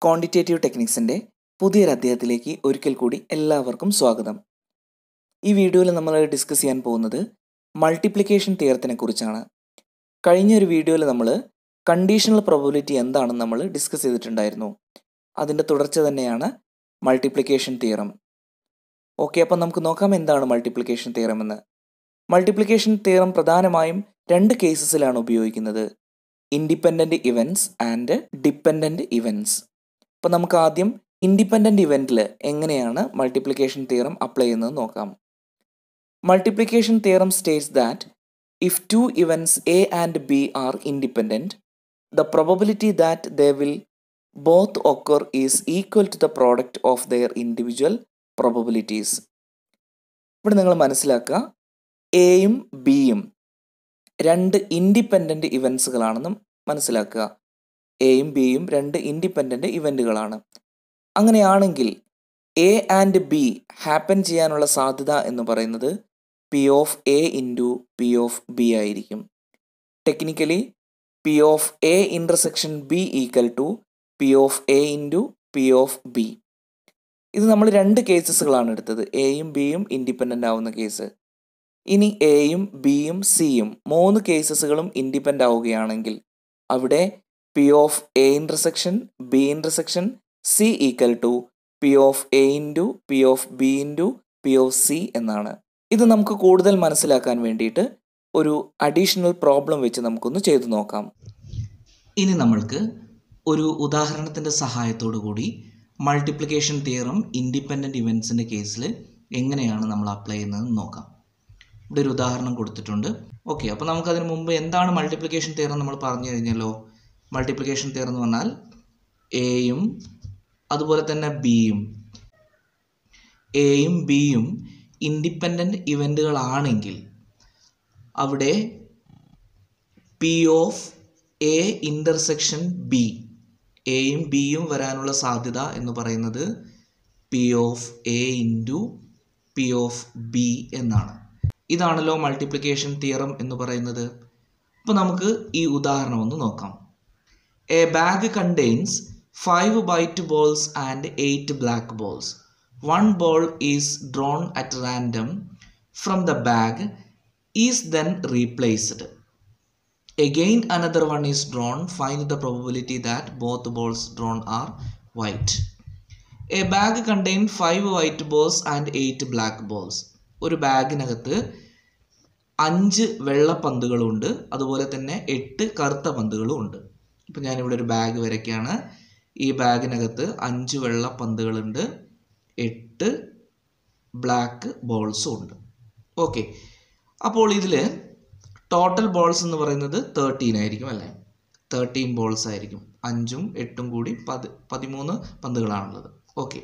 Quantitative ടെക്നിക്സിൻ്റെ പുതിയൊരു അധ്യായത്തിലേക്ക് ഒരിക്കൽ കൂടി എല്ലാവർക്കും സ്വാഗതം ഈ വീഡിയോയിൽ നമ്മൾ ഡിസ്കസ് ചെയ്യാൻ പോകുന്നത് മൾട്ടിപ്ലിക്കേഷൻ തിയറത്തിനെ കുറിച്ചാണ് കഴിഞ്ഞ ഒരു വീഡിയോയിൽ നമ്മൾ കണ്ടീഷണൽ പ്രോബബിലിറ്റി എന്താണെന്ന് നമ്മൾ ഡിസ്കസ് ചെയ്തിട്ടുണ്ടായിരുന്നു അതിൻ്റെ തുടർച്ച തന്നെയാണ് മൾട്ടിപ്ലിക്കേഷൻ തിയറം ഓക്കെ അപ്പം നമുക്ക് നോക്കാം എന്താണ് മൾട്ടിപ്ലിക്കേഷൻ തിയറം എന്ന് മൾട്ടിപ്ലിക്കേഷൻ തിയറം പ്രധാനമായും രണ്ട് കേസസിലാണ് ഉപയോഗിക്കുന്നത് independent events and dependent events അപ്പോൾ നമുക്ക് ആദ്യം ഇൻഡിപെൻഡൻറ്റ് ഇവൻറ്റിൽ എങ്ങനെയാണ് മൾട്ടിപ്ലിക്കേഷൻ തിയറം അപ്ലൈ ചെയ്യുന്നത് നോക്കാം multiplication theorem states that if two events A and B are independent the probability that they will both occur is equal to the product of their individual probabilities ഇവിടെ നിങ്ങൾ മനസ്സിലാക്കുക എയും ബിയും രണ്ട് independent ഇവൻസുകളാണെന്ന് മനസ്സിലാക്കുക എയും ബിയും രണ്ട് ഇൻഡിപെൻഡൻറ്റ് ഇവൻറ്റുകളാണ് അങ്ങനെയാണെങ്കിൽ എ ആൻഡ് ബി ഹാപ്പൻ ചെയ്യാനുള്ള സാധ്യത എന്ന് പറയുന്നത് P of A into P of B ആയിരിക്കും technically P of A intersection B equal to P of A into P of B ഇത് നമ്മൾ രണ്ട് കേസസുകളാണ് എടുത്തത് എയും ബിയും ഇൻഡിപെൻഡൻ്റ് ആവുന്ന കേസ് ഇനി എയും ബിയും സിയും മൂന്ന് കേസസുകളും ഇൻഡിപെൻഡ് ആവുകയാണെങ്കിൽ അവിടെ P of A intersection B intersection C equal to P of A into P of B into P of C എന്നാണ് ഇത് നമുക്ക് കൂടുതൽ മനസ്സിലാക്കാൻ വേണ്ടിയിട്ട് ഒരു അഡീഷണൽ പ്രോബ്ലം വെച്ച് നമുക്കൊന്ന് ചെയ്തു നോക്കാം ഇനി നമ്മൾക്ക് ഒരു ഉദാഹരണത്തിൻ്റെ സഹായത്തോടു കൂടി മൾട്ടിപ്ലിക്കേഷൻ തിയറം ഇൻഡിപെൻഡൻറ്റ് ഇവൻറ്റ്സിൻ്റെ കേസിൽ എങ്ങനെയാണ് നമ്മൾ അപ്ലൈ ചെയ്യുന്നതെന്ന് നോക്കാം ഇവിടെ ഒരു ഉദാഹരണം കൊടുത്തിട്ടുണ്ട് ഓക്കെ അപ്പോൾ നമുക്കതിന് മുമ്പ് എന്താണ് മൾട്ടിപ്ലിക്കേഷൻ തിയറം നമ്മൾ പറഞ്ഞു കഴിഞ്ഞല്ലോ മൾട്ടിപ്ലിക്കേഷൻ തിയറം എന്ന് പറഞ്ഞാൽ എയും അതുപോലെ തന്നെ ബിയും എയും ബിയും ഇൻഡിപെൻഡൻറ്റ് ഇവൻറ്റുകളാണെങ്കിൽ അവിടെ P of A intersection B എയും ബിയും വരാനുള്ള സാധ്യത എന്ന് പറയുന്നത് P of A into P of B എന്നാണ് ഇതാണല്ലോ മൾട്ടിപ്ലിക്കേഷൻ തിയറം എന്ന് പറയുന്നത് അപ്പോൾ നമുക്ക് ഈ ഉദാഹരണം ഒന്ന് നോക്കാം a bag contains five white balls and eight black balls one ball is drawn at random from the bag is then replaced Again, another one is drawn. Find the probability that both balls drawn are white. A bag contains five white balls and eight black balls. ഒരു ബാഗിനകത്ത് അഞ്ച് വെള്ള പന്തുകളുണ്ട് അതുപോലെ തന്നെ എട്ട് കറുത്ത പന്തുകളും ഉണ്ട് ഇപ്പം ഞാനിവിടെ ഒരു ബാഗ് വരയ്ക്കുകയാണ് ഈ ബാഗിനകത്ത് അഞ്ച് വെള്ള പന്തുകളുണ്ട് എട്ട് ബ്ലാക്ക് ബോൾസും ഉണ്ട് ഓക്കെ അപ്പോൾ ഇതിൽ ടോട്ടൽ ബോൾസ് എന്ന് പറയുന്നത് തേർട്ടീൻ ആയിരിക്കും അല്ലേ തേർട്ടീൻ ബോൾസ് ആയിരിക്കും അഞ്ചും എട്ടും കൂടി പതി പതിമൂന്ന് പന്തുകളാണുള്ളത് okay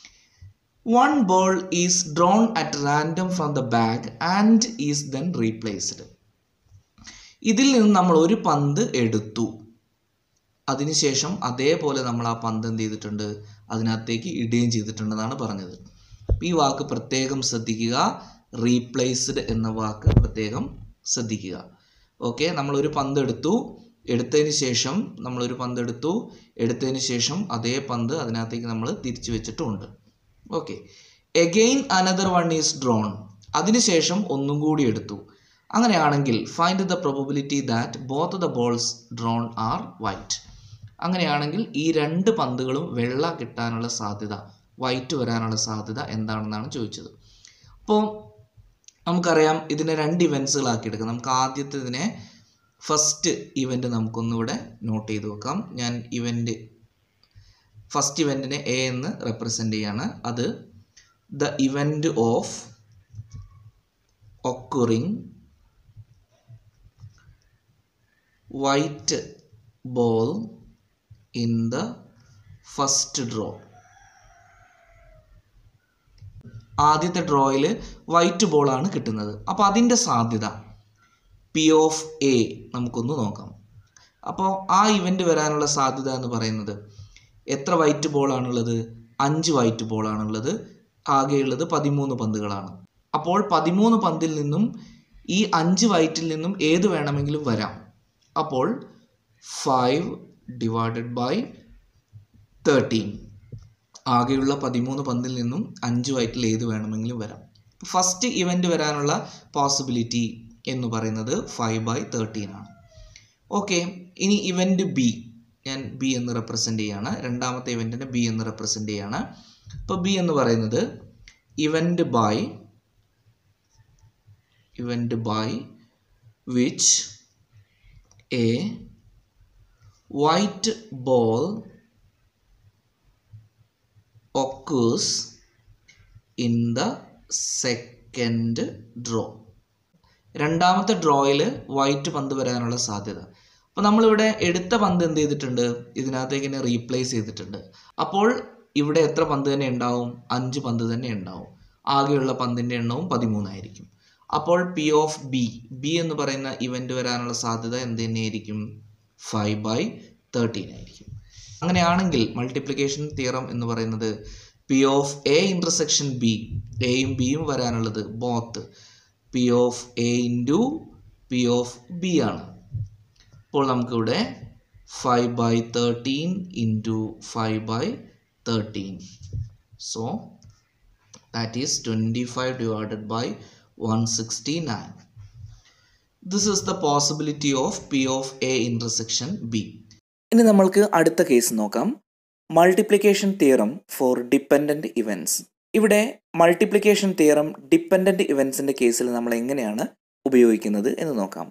one ball is drawn at random from the bag and is then replaced ഇതിൽ നിന്ന് നമ്മൾ ഒരു പന്ത് എടുത്തു അതിനുശേഷം അതേപോലെ നമ്മൾ ആ പന്ത് എന്ത് ചെയ്തിട്ടുണ്ട് അതിനകത്തേക്ക് ഇടുകയും ചെയ്തിട്ടുണ്ടെന്നാണ് പറഞ്ഞത് ഈ വാക്ക് പ്രത്യേകം ശ്രദ്ധിക്കുക റീപ്ലേസ്ഡ് എന്ന വാക്ക് പ്രത്യേകം ശ്രദ്ധിക്കുക ഓക്കെ നമ്മളൊരു പന്ത് എടുത്തു എടുത്തതിന് ശേഷം നമ്മളൊരു പന്ത് എടുത്തു എടുത്തതിന് ശേഷം അതേ പന്ത് അതിനകത്തേക്ക് നമ്മൾ തിരിച്ചു വെച്ചിട്ടുമുണ്ട് okay again another one is drawn അതിനുശേഷം ഒന്നും കൂടി എടുത്തു അങ്ങനെയാണെങ്കിൽ find the probability that both the balls drawn are white അങ്ങനെയാണെങ്കിൽ ഈ രണ്ട് പന്തുകളും വെള്ള കിട്ടാനുള്ള സാധ്യത വൈറ്റ് വരാനുള്ള സാധ്യത എന്താണെന്നാണ് ചോദിച്ചത് അപ്പോൾ നമുക്കറിയാം ഇതിനെ രണ്ട് ഇവൻസുകളാക്കി എടുക്കാം നമുക്ക് ആദ്യത്തെ ഇതിനെ ഫസ്റ്റ് ഇവൻ്റ് നമുക്കൊന്നിവിടെ നോട്ട് ചെയ്ത് വെക്കാം ഞാൻ ഇവൻ്റ് ഫസ്റ്റ് ഇവൻറ്റിനെ എ എന്ന് റെപ്രസെൻ്റ് ചെയ്യാണ് അത് the event of occurring white ball in the first draw ആദ്യത്തെ ഡ്രോയിൽ വൈറ്റ് ബോളാണ് കിട്ടുന്നത് അപ്പോൾ അതിൻ്റെ സാധ്യത പി ഓഫ് എ നമുക്കൊന്ന് നോക്കാം അപ്പോൾ ആ ഇവൻ്റ് വരാനുള്ള സാധ്യത എന്ന് പറയുന്നത് എത്ര വൈറ്റ് ബോളാണുള്ളത് അഞ്ച് വൈറ്റ് ബോളാണുള്ളത് ആകെയുള്ളത് പതിമൂന്ന് പന്തുകളാണ് അപ്പോൾ പതിമൂന്ന് പന്തിൽ നിന്നും ഈ അഞ്ച് വൈറ്റിൽ നിന്നും ഏത് വേണമെങ്കിലും വരാം അപ്പോൾ ഫൈവ് ഡിവൈഡഡ് ബൈ തേർട്ടീൻ ആകെയുള്ള പതിമൂന്ന് പന്തിൽ നിന്നും അഞ്ച് വൈറ്റിൽ ഏത് വേണമെങ്കിലും വരാം ഫസ്റ്റ് ഇവൻ്റ് വരാനുള്ള പോസിബിലിറ്റി എന്ന് പറയുന്നത് ഫൈവ് ബൈ തേർട്ടീൻ ആണ് ഓക്കെ ഇനി ഇവൻ്റ് ബി ഞാൻ ബി എന്ന് റെപ്രസെൻ്റ് ചെയ്യാണ് രണ്ടാമത്തെ ഇവൻറ്റിനെ ബി എന്ന് റെപ്രസെൻ്റ് ചെയ്യാണ് അപ്പോൾ ബി എന്ന് പറയുന്നത് event by event by which a white ball occurs in the second draw രണ്ടാമത്തെ ഡ്രോയിൽ വൈറ്റ് പന്ത് വരാനുള്ള സാധ്യത അപ്പോൾ നമ്മളിവിടെ എടുത്ത പന്ത് എന്ത് ചെയ്തിട്ടുണ്ട് ഇതിനകത്തേക്ക് തന്നെ റീപ്ലേസ് ചെയ്തിട്ടുണ്ട് അപ്പോൾ ഇവിടെ എത്ര പന്ത് തന്നെ ഉണ്ടാവും അഞ്ച് പന്ത് തന്നെ ഉണ്ടാവും ആകെയുള്ള പന്തിൻ്റെ എണ്ണവും പതിമൂന്നായിരിക്കും അപ്പോൾ പി ഓഫ് ബി ബി എന്ന് പറയുന്ന ഇവൻ്റ് വരാനുള്ള സാധ്യത എന്ത് തന്നെയായിരിക്കും ഫൈവ് ബൈ തേർട്ടീൻ ആയിരിക്കും അങ്ങനെയാണെങ്കിൽ മൾട്ടിപ്ലിക്കേഷൻ തിയറം എന്ന് പറയുന്നത് P of A intersection B എയും ബിയും വരാനുള്ളത് both P of A into P of B ആണ് അപ്പോൾ നമുക്കിവിടെ five by thirteen into five by thirteen so that is twenty five divided by one sixty nine this is the possibility of P of A intersection B ഇനി നമ്മൾക്ക് അടുത്ത case നോക്കാം multiplication theorem for dependent events ഇവിടെ multiplication theorem dependent ഇവൻറ്റ്സിൻ്റെ കേസിൽ നമ്മൾ എങ്ങനെയാണ് ഉപയോഗിക്കുന്നത് എന്ന് നോക്കാം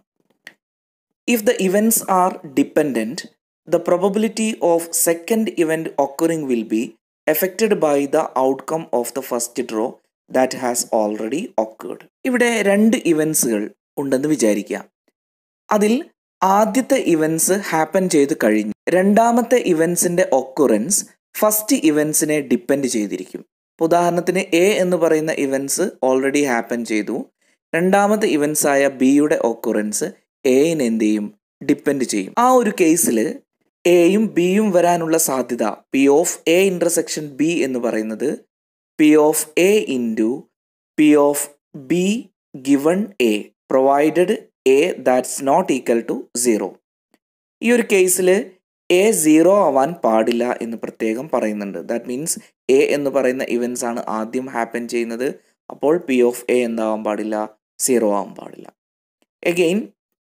if the events are dependent the probability of second event occurring will be affected by the outcome of the first draw that has already occurred ഇവിടെ രണ്ട് ഇവൻറ്റ്സുകൾ ഉണ്ടെന്ന് വിചാരിക്കുക അതിൽ ആദ്യത്തെ ഇവൻറ്റ്സ് ഹാപ്പൻ ചെയ്ത് കഴിഞ്ഞു രണ്ടാമത്തെ ഇവൻറ്റ്സിൻ്റെ ഒക്കുറൻസ് ഫസ്റ്റ് ഇവൻറ്റ്സിനെ ഡിപ്പെൻഡ് ചെയ്തിരിക്കും ഉദാഹരണത്തിന് എ എന്ന് പറയുന്ന ഇവൻറ്റ്സ് ഓൾറെഡി ഹാപ്പൻ ചെയ്തു രണ്ടാമത്തെ ഇവൻറ്റ്സ് ആയ ബിയുടെ ഒക്കുറൻസ് എയിന് എന്ത് ചെയ്യും ഡിപ്പെൻഡ് ചെയ്യും ആ ഒരു കേസിൽ എയും ബിയും വരാനുള്ള സാധ്യത P of A intersection B എന്ന് പറയുന്നത് P of A into P of B given A provided A that's not equal to zero ഈ ഒരു കേസിൽ എ സീറോ ആവാൻ പാടില്ല എന്ന് പ്രത്യേകം പറയുന്നുണ്ട് ദാറ്റ് മീൻസ് എ എന്ന് പറയുന്ന ഇവൻറ്റ്സ് ആണ് ആദ്യം ഹാപ്പൻ ചെയ്യുന്നത് അപ്പോൾ പി ഓഫ് എ എന്താവാൻ പാടില്ല സീറോ ആവാൻ പാടില്ല എഗെയിൻ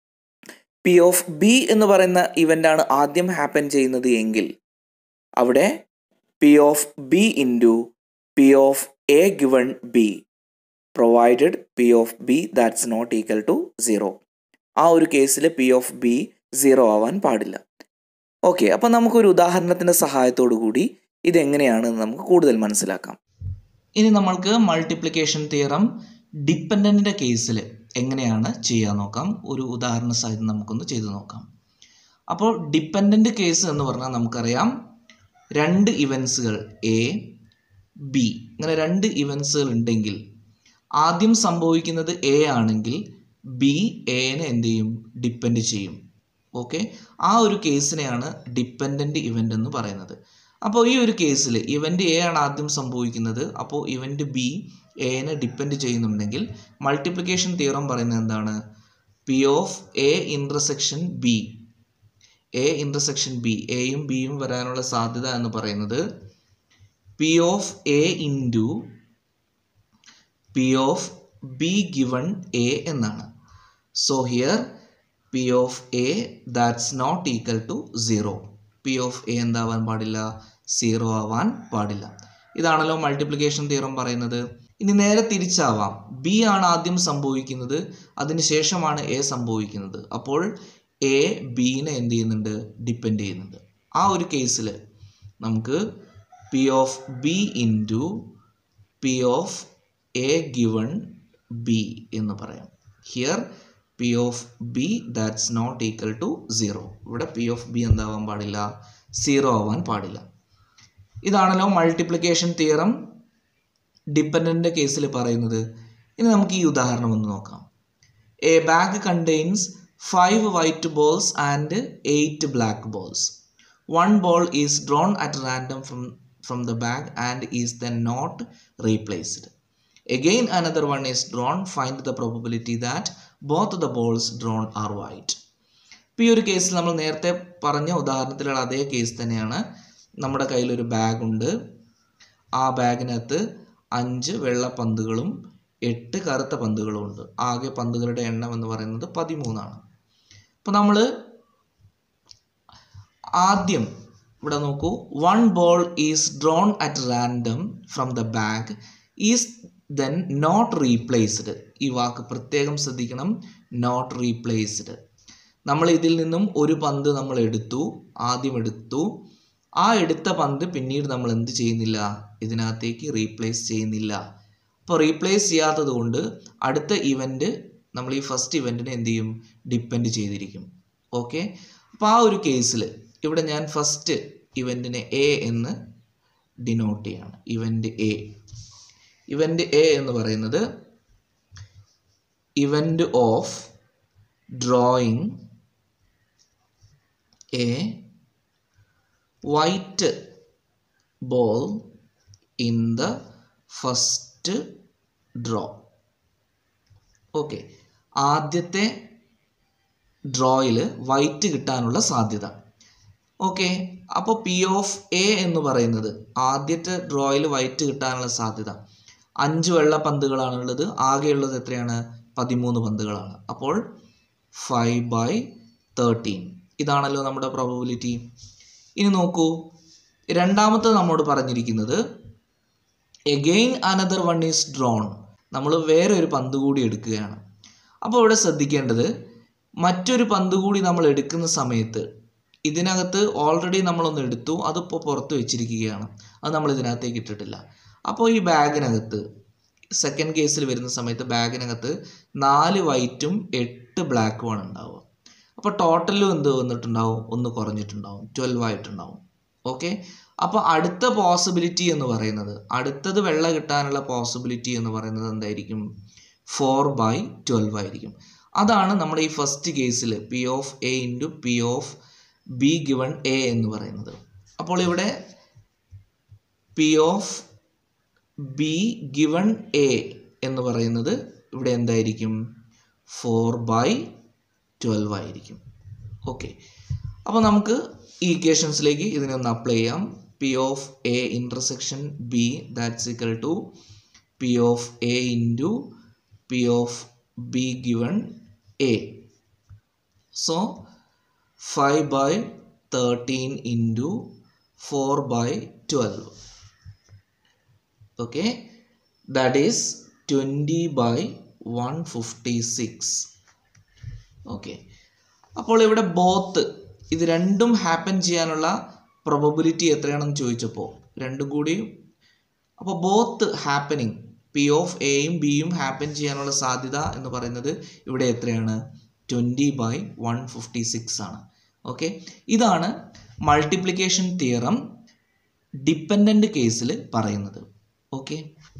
പി ഓഫ് ബി എന്ന് പറയുന്ന ഇവൻ്റ് ആണ് ആദ്യം ഹാപ്പൻ ചെയ്യുന്നത് എങ്കിൽ അവിടെ P of B into P of A given B provided P of B that's not equal to zero ആ ഒരു കേസിൽ പി ഓഫ് ബി സീറോ ആവാൻ പാടില്ല ഓക്കെ അപ്പോൾ നമുക്കൊരു ഉദാഹരണത്തിൻ്റെ സഹായത്തോടു കൂടി ഇതെങ്ങനെയാണെന്ന് നമുക്ക് കൂടുതൽ മനസ്സിലാക്കാം ഇനി നമ്മൾക്ക് മൾട്ടിപ്ലിക്കേഷൻ തിയറം ഡിപ്പെൻഡൻറ്റിൻ്റെ കേസിൽ എങ്ങനെയാണ് ചെയ്യാൻ നോക്കാം ഒരു ഉദാഹരണ സഹിതം നമുക്കൊന്ന് ചെയ്തു നോക്കാം അപ്പോൾ ഡിപ്പെൻഡൻറ്റ് കേസ് എന്ന് പറഞ്ഞാൽ നമുക്കറിയാം രണ്ട് ഇവൻസുകൾ എ ബി അങ്ങനെ രണ്ട് ഇവൻസുകൾ ഉണ്ടെങ്കിൽ ആദ്യം സംഭവിക്കുന്നത് എ ആണെങ്കിൽ ബി എനെ എന്ത് ചെയ്യും ഡിപ്പെൻഡ് ചെയ്യും ഓക്കെ ആ ഒരു കേസിനെയാണ് ഡിപ്പെൻഡൻറ്റ് ഇവൻ്റ് എന്ന് പറയുന്നത് അപ്പോൾ ഈ ഒരു കേസിൽ ഇവൻ്റ് എ ആണ് ആദ്യം സംഭവിക്കുന്നത് അപ്പോൾ ഇവൻ്റ് ബി എനെ ഡിപ്പെൻഡ് ചെയ്യുന്നുണ്ടെങ്കിൽ മൾട്ടിപ്ലിക്കേഷൻ തിയറം പറയുന്നത് എന്താണ് P of A intersection B A intersection B എയും ബിയും വരാനുള്ള സാധ്യത എന്ന് പറയുന്നത് P of A into P of B given A എന്നാണ് so here P of A that's not equal to zero P of A എന്താവാൻ പാടില്ല സീറോ ആവാൻ പാടില്ല ഇതാണല്ലോ മൾട്ടിപ്ലിക്കേഷൻ തിയറം പറയുന്നത് ഇനി നേരെ തിരിച്ചാവാം ബി ആണ് ആദ്യം സംഭവിക്കുന്നത് അതിനുശേഷമാണ് എ സംഭവിക്കുന്നത് അപ്പോൾ എ ബീനെ എന്ത് ചെയ്യുന്നുണ്ട് ഡിപ്പെൻഡ് ചെയ്യുന്നുണ്ട് ആ ഒരു കേസിൽ നമുക്ക് P of B into P of A given B എന്ന് പറയാം here P of B that's not equal to zero ഇവിടെ പി ഓഫ് ബി എന്താവാൻ പാടില്ല സീറോ ആവാൻ പാടില്ല ഇതാണല്ലോ മൾട്ടിപ്ലിക്കേഷൻ തിയറം ഡിപ്പെൻഡൻ്റെ കേസിൽ പറയുന്നത് ഇനി നമുക്ക് ഈ ഉദാഹരണം ഒന്ന് നോക്കാം a bag contains five white balls and eight black balls one ball is drawn at random from from the bag and is then not replaced Again, another one is drawn. Find the probability that both the balls drawn are white. ഇപ്പോൾ ഈ ഒരു കേസിൽ നമ്മൾ നേരത്തെ പറഞ്ഞ ഉദാഹരണത്തിലുള്ള അതേ case തന്നെയാണ് നമ്മുടെ കയ്യിലൊരു ബാഗുണ്ട് ആ ബാഗിനകത്ത് അഞ്ച് വെള്ള പന്തുകളും എട്ട് കറുത്ത പന്തുകളും ഉണ്ട് ആകെ പന്തുകളുടെ എണ്ണം എന്ന് പറയുന്നത് പതിമൂന്നാണ് അപ്പോൾ നമ്മൾ ആദ്യം ഇവിടെ നോക്കൂ one ball is drawn at random from the bag is then not replaced ഈ വാക്ക് പ്രത്യേകം ശ്രദ്ധിക്കണം നോട്ട് റീപ്ലേസ്ഡ് നമ്മൾ ഇതിൽ നിന്നും ഒരു പന്ത് നമ്മൾ എടുത്തു ആദ്യം എടുത്തു ആ എടുത്ത പന്ത് പിന്നീട് നമ്മൾ എന്ത് ചെയ്യുന്നില്ല ഇതിനകത്തേക്ക് റീപ്ലേസ് ചെയ്യുന്നില്ല അപ്പോൾ റീപ്ലേസ് ചെയ്യാത്തത് കൊണ്ട് അടുത്ത ഇവൻ്റ് നമ്മൾ ഈ ഫസ്റ്റ് ഇവൻറ്റിനെ എന്ത് ചെയ്യും ഡിപ്പെൻഡ് ചെയ്തിരിക്കും ഓക്കെ അപ്പോൾ ആ ഒരു കേസിൽ ഇവിടെ ഞാൻ ഫസ്റ്റ് ഇവൻറ്റിനെ എ എന്ന് ഡിനോട്ട് ചെയ്യാണ് ഇവൻ്റ് എ ഇവൻ്റ് എ എന്ന് പറയുന്നത് event of drawing a white ball in the first draw okay ആദ്യത്തെ ഡ്രോയിൽ വൈറ്റ് കിട്ടാനുള്ള സാധ്യത ഓക്കെ അപ്പോൾ പി ഓഫ് എ എന്ന് പറയുന്നത് ആദ്യത്തെ ഡ്രോയിൽ വൈറ്റ് കിട്ടാനുള്ള സാധ്യത അഞ്ച് വെള്ള പന്തുകളാണുള്ളത് ആകെയുള്ളത് എത്രയാണ് പതിമൂന്ന് പന്തുകളാണ് അപ്പോൾ ഫൈവ് ബൈ തേർട്ടീൻ ഇതാണല്ലോ നമ്മുടെ പ്രോബബിലിറ്റി ഇനി നോക്കൂ രണ്ടാമത്തെ നമ്മോട് പറഞ്ഞിരിക്കുന്നത് again another one is drawn നമ്മൾ വേറെ ഒരു പന്ത് കൂടി എടുക്കുകയാണ് അപ്പോൾ ഇവിടെ ശ്രദ്ധിക്കേണ്ടത് മറ്റൊരു പന്ത് കൂടി നമ്മൾ എടുക്കുന്ന സമയത്ത് ഇതിനകത്ത് ഓൾറെഡി നമ്മളൊന്ന് എടുത്തു അതിപ്പോൾ പുറത്ത് വെച്ചിരിക്കുകയാണ് അത് നമ്മൾ ഇതിനകത്തേക്ക് ഇട്ടിട്ടില്ല അപ്പോൾ ഈ ബാഗിനകത്ത് സെക്കൻഡ് കേസിൽ വരുന്ന സമയത്ത് ബാഗിനകത്ത് നാല് വൈറ്റും എട്ട് ബ്ലാക്കുമാണ് ഉണ്ടാവുക അപ്പോൾ ടോട്ടലും എന്ത് വന്നിട്ടുണ്ടാവും ഒന്ന് കുറഞ്ഞിട്ടുണ്ടാവും ട്വൽവ് ആയിട്ടുണ്ടാവും ഓക്കെ അപ്പോൾ അടുത്ത പോസിബിലിറ്റി എന്ന് പറയുന്നത് അടുത്തത് വെള്ള കിട്ടാനുള്ള പോസിബിലിറ്റി എന്ന് പറയുന്നത് എന്തായിരിക്കും ഫോർ ബൈ ട്വൽവ് ആയിരിക്കും അതാണ് നമ്മുടെ ഈ ഫസ്റ്റ് കേസിൽ P of A into P of B given A എന്ന് പറയുന്നത് അപ്പോൾ ഇവിടെ P of B given A എന്ന് പറയുന്നത് ഇവിടെ എന്തായിരിക്കും ഫോർ ബൈ ട്വൽവ് ആയിരിക്കും ഓക്കെ അപ്പോൾ നമുക്ക് ഈ ഇക്വേഷൻസിലേക്ക് ഇതിനെ ഒന്ന് അപ്ലൈ ചെയ്യാം P of A intersection B that's equal to P of A into P of B given A so five by thirteen into four by twelve okay that is twenty by one fifty six okay അപ്പോൾ ഇവിടെ both ഇത് രണ്ടും happen ചെയ്യാനുള്ള probability എത്രയാണെന്ന് ചോദിച്ചപ്പോൾ രണ്ടും കൂടി അപ്പോൾ ബോത്ത് ഹാപ്പനിങ് പി ഓഫ് എയും ബിയും ഹാപ്പൻ ചെയ്യാനുള്ള സാധ്യത എന്ന് പറയുന്നത് ഇവിടെ എത്രയാണ് twenty by one fifty six ആണ് ഓക്കെ ഇതാണ് മൾട്ടിപ്ലിക്കേഷൻ തിയറം ഡിപ്പെൻഡൻ്റ് കേസിൽ പറയുന്നത് ഓക്കെ